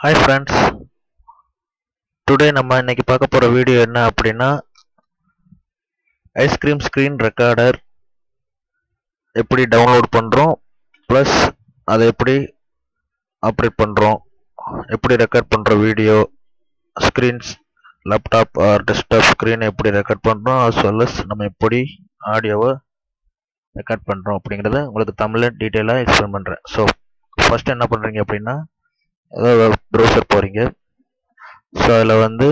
hi friends today நம்ம இன்னைக்கு பார்க்க போகிற வீடியோ என்ன அப்படின்னா ஐஸ்கிரீம் ஸ்க்ரீன் ரெக்கார்டர் எப்படி டவுன்லோட் பண்ணுறோம் ப்ளஸ் அதை எப்படி ஆப்ரேட் பண்ணுறோம் எப்படி ரெக்கார்ட் பண்ணுற video screens laptop or desktop ஸ்க்ரீனை எப்படி ரெக்கார்ட் பண்ணுறோம் as well as நம்ம எப்படி ஆடியோவை ரெக்கார்ட் பண்ணுறோம் அப்படிங்கிறத உங்களுக்கு தமிழில் டீட்டெயிலாக எக்ஸ்பிளைன் பண்ணுறேன் ஸோ ஃபஸ்ட்டு என்ன பண்ணுறீங்க அப்படின்னா ஏதாவது ப்ரௌசர் போகிறீங்க ஸோ அதில் வந்து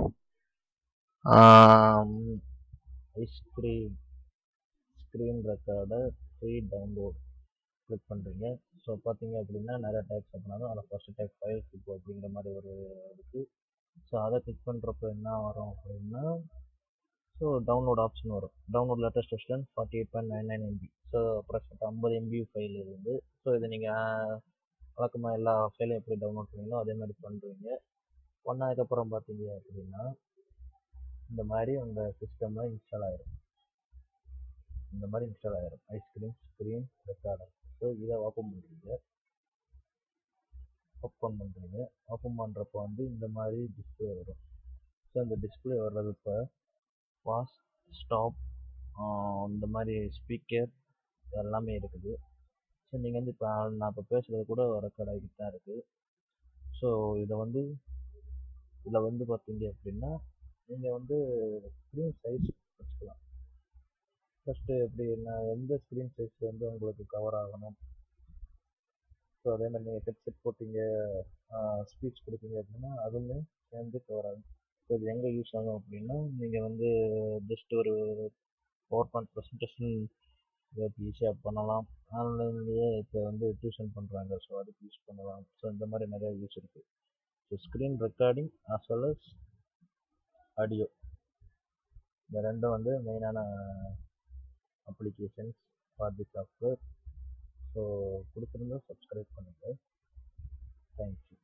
Icecream Screen Recorder free download click பண்ணுறீங்க ஸோ பார்த்தீங்க அப்படின்னா நிறைய டேக்ஸ் அப்படின்னாலும் அதில் ஃபஸ்ட்டு டேக் ஃபைல் இப்போ அப்படிங்கிற மாதிரி ஒரு இருக்குது ஸோ அதை கிளிக் பண்ணுறப்ப என்ன வரும் அப்படின்னா ஸோ டவுன்லோட் ஆப்ஷன் வரும் download latest version forty eight point nine nine MB so approximate ஐம்பது எம்பி ஃபைல் இருந்து ஸோ இதை நீங்கள் வழக்கமாக எல்லா ஃபைலையும் எப்படி டவுன்லோட் பண்ணீங்களோ அதே மாதிரி பண்ணுறீங்க பண்ணதுக்கப்புறம் பார்த்தீங்க அப்படின்னா இந்த மாதிரி உங்கள் சிஸ்டமில் இன்ஸ்டால் ஆயிரும் இந்த மாதிரி இன்ஸ்டால் ஆயிரும் ஐஸ்கிரீம் ஸ்க்ரீன் ரெக்கார்டர் ஸோ இதை ஓப்பன் பண்ணுறீங்க ஓப்பன் பண்ணுறீங்க ஓப்பன் பண்ணுறப்போ வந்து இந்த மாதிரி டிஸ்பிளே வரும் ஸோ இந்த டிஸ்பிளே வர்றது இப்போ பாஸ் ஸ்டாப் இந்த மாதிரி ஸ்பீக்கர் எல்லாமே இருக்குது ஸோ நீங்கள் வந்து இப்போ நான் இப்போ பேசுகிறது கூட ரெக்கார்ட் ஆகிட்டு தான் இருக்குது ஸோ இதை வந்து இதில் வந்து பார்த்தீங்க அப்படின்னா நீங்கள் வந்து ஸ்க்ரீன் சைஸ் வச்சுக்கலாம் ஃபஸ்ட்டு எப்படி நான் எந்த ஸ்க்ரீன் சைஸ் வந்து உங்களுக்கு கவர் ஆகணும் ஸோ அதே மாதிரி நீங்கள் ஹெட்செட் போட்டீங்க ஸ்பீச் கொடுத்தீங்க அப்படின்னா அதுவுமே சேர்ந்து கவர் ஆகும் ஸோ இது எங்கே யூஸ் ஆகும் அப்படின்னா நீங்கள் வந்து ஜஸ்ட் ஒரு பவர் பாயிண்ட் ப்ரெசன்டேஷன் ஈஸியாக பண்ணலாம் ஆன்லைன்லேயே இப்போ வந்து டியூஷன் பண்ணுறாங்க ஸோ அதுக்கு யூஸ் பண்ணலாம் ஸோ இந்த மாதிரி நிறைய யூஸ் இருக்குது so screen recording as well as audio இந்த ரெண்டும் வந்து மெயினான applications for the software so பிடிச்சிருந்தா சப்ஸ்கிரைப் பண்ணுங்கள் தேங்க்யூ